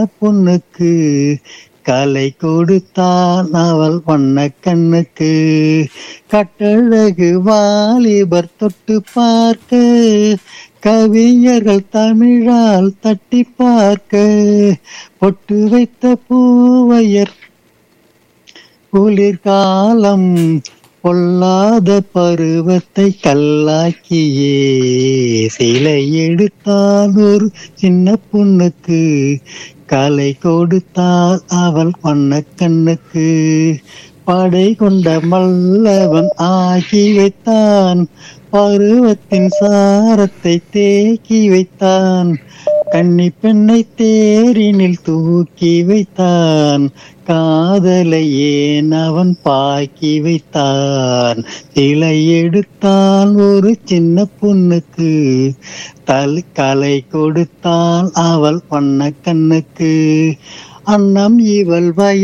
பொண்ணுக்கு கலை கொடுத்தான் அவள் வண்ண கண்ணுக்கு கட்டழகு வாலிபர் தொட்டு பார்க்க கவிஞர்கள் தமிழால் தட்டி பார்க்க பொட்டு வைத்த பூவையர் குளிர்காலம் பொல்லாத பருவத்தை கல்லாக்கியே சிலை எடுத்தால் ஒரு சின்ன பொண்ணுக்கு கலை கொடுத்தால் அவள் வண்ண கண்ணுக்கு படை கொண்ட மல்லவன் ஆகி வைத்தான் பருவத்தின் சாரத்தை தேக்கி வைத்தான் கன்னி பெண்ணை தேரினில் தூக்கி வைத்தான் காதலை ஏன் அவன் பாக்கி வைத்தான் சிலை எடுத்தான் ஒரு சின்ன பொண்ணுக்கு தல் கலை கொடுத்தான் அவள் பண்ண கண்ணுக்கு அன்னம் இவள் வய